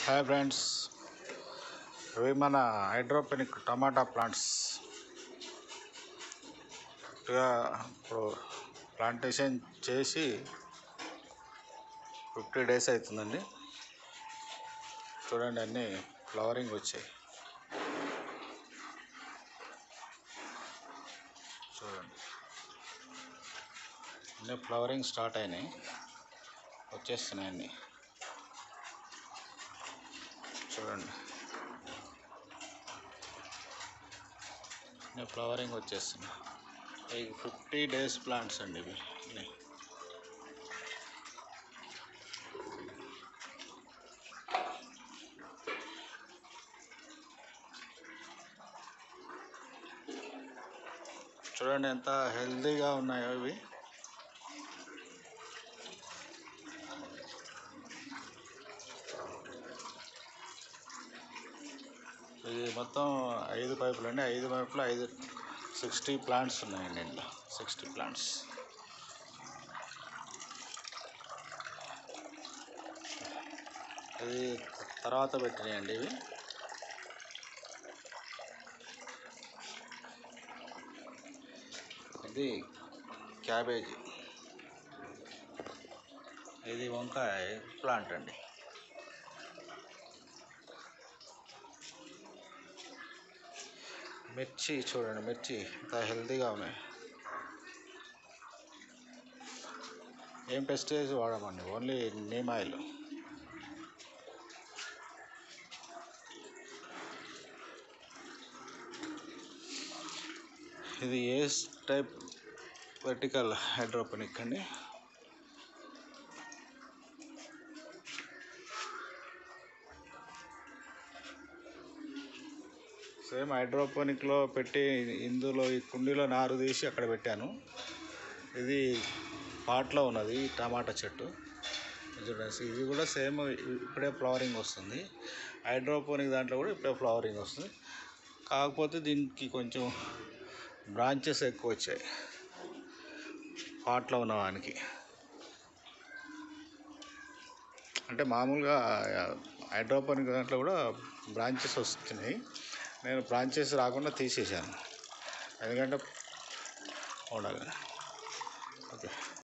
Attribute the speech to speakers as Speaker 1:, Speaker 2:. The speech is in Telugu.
Speaker 1: హాయ్ ఫ్రెండ్స్ ఇవి మన హైడ్రోపెనిక్ టమాటా ప్లాంట్స్ ఇక ఇప్పుడు ప్లాంటేషన్ చేసి ఫిఫ్టీ డేస్ అవుతుందండి చూడండి అన్నీ ఫ్లవరింగ్ వచ్చాయి చూడండి అన్నీ ఫ్లవరింగ్ స్టార్ట్ అయినాయి వచ్చేస్తున్నాయి అన్నీ చూడండి నేను ఫ్లవరింగ్ వచ్చేస్తుంది ఈ ఫిఫ్టీ డేస్ ప్లాంట్స్ అండి ఇవి ఇవి. చూడండి ఎంత హెల్తీగా ఉన్నాయో ఇవి ఇది మొత్తం ఐదు పైపులు అండి ఐదు పైపులు ఐదు సిక్స్టీ ప్లాంట్స్ ఉన్నాయండి ఇందులో సిక్స్టీ ప్లాంట్స్ ఇది తర్వాత పెట్టినాయండి ఇవి ఇది క్యాబేజీ ఇది వంకాయ ప్లాంట్ అండి మిర్చి చూడండి మిర్చి ఎంత హెల్తీగా ఉన్నాయి ఏం పెస్టిసైడ్స్ వాడమండి ఓన్లీ నీమ్ ఆయిల్ ఇది ఏ టైప్ వర్టికల్ హైడ్రోపోనిక్ అండి సేమ్ హైడ్రోపోనిక్లో పెట్టి ఇందులో ఈ కుండీలో నారు తీసి అక్కడ పెట్టాను ఇది పాట్లో ఉన్నది ఈ టమాటా చెట్టు ఇది చూడండి ఇది కూడా సేమ్ ఇప్పుడే ఫ్లవరింగ్ వస్తుంది హైడ్రోపోనిక్ దాంట్లో కూడా ఇప్పుడే ఫ్లవరింగ్ వస్తుంది కాకపోతే దీనికి కొంచెం బ్రాంచెస్ ఎక్కువ వచ్చాయి పాట్లో ఉన్న వానికి అంటే మామూలుగా హైడ్రోపోనిక్ దాంట్లో కూడా బ్రాంచెస్ వస్తున్నాయి నేను బ్రాంచెస్ రాకుండా తీసేసాను ఎందుకంటే ఉండాలి